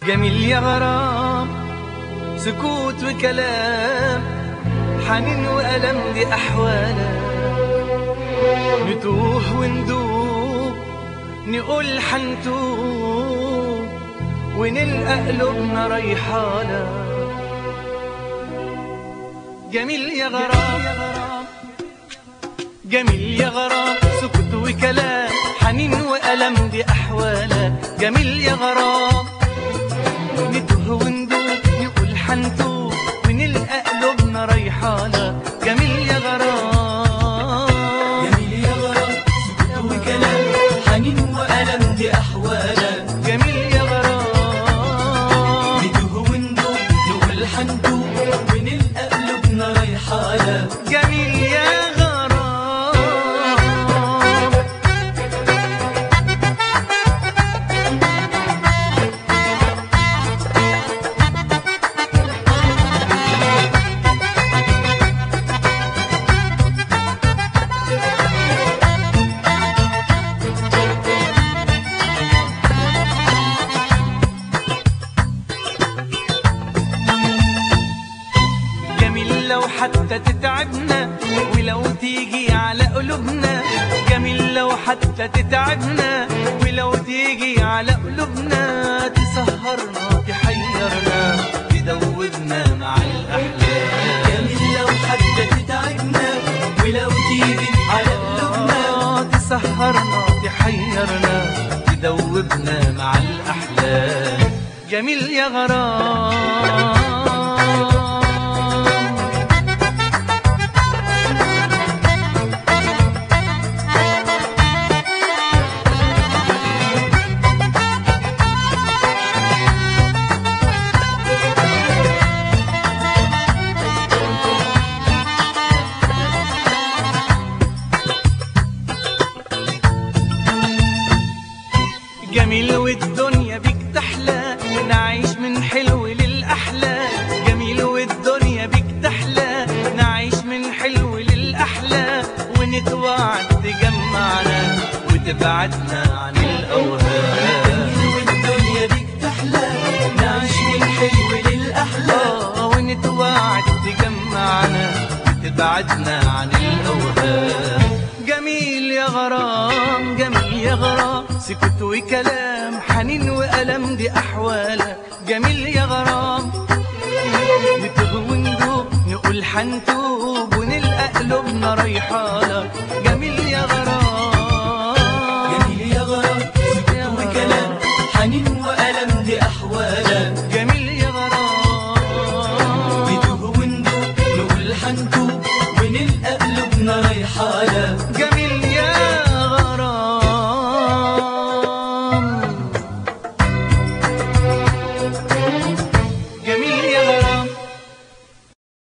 جميل يا غرام سكوت وكلام حنين وألم دي أحوالك نتوه وندوب نقول حنتوب ونلقى قلوبنا ريحانة جميل يا غرام جميل يا غرام سكوت وكلام حنين وألم دي أحوالك جميل يا غرام نتوه وندوب نقول حنتوب ونلقى قلوبنا ريحانة جميل يا غرام جميل يا غرام سكوت وكلام حنين وألم دي أحوالك جميل يا غرام ندوه وندوب نقول حندوب ونلقى قلوبنا ريحانة جميل يا غرام جميل لو حتى تتعبنا ولو تيجي على قلوبنا جميل لو حتى تتعبنا ولو تيجي على قلوبنا تسهرنا تحيرنا تدوبنا مع الأحلام جميل لو حتى تتعبنا ولو تيجي على قلوبنا آه، تسهرنا تحيرنا تدوبنا مع الأحلام جميل يا غرام جميل والدنيا بيك تحلى نعيش من حلو للأحلى جميل والدنيا بيك تحلى نعيش من حلو للأحلى ونتوعد تجمعنا وتبعدنا عن الأوهام جميل والدنيا بيك تحلى نعيش من حلو للأحلى آه، ونتوعد تجمعنا وتبعدنا عن الأوهام جميل يا غرام جميل يا غرام سكوت وكلام حنين وألم دي أحوالك جميل يا غرام نتوه وندوب نقول حنتوب ونلقى قلوبنا ريحانة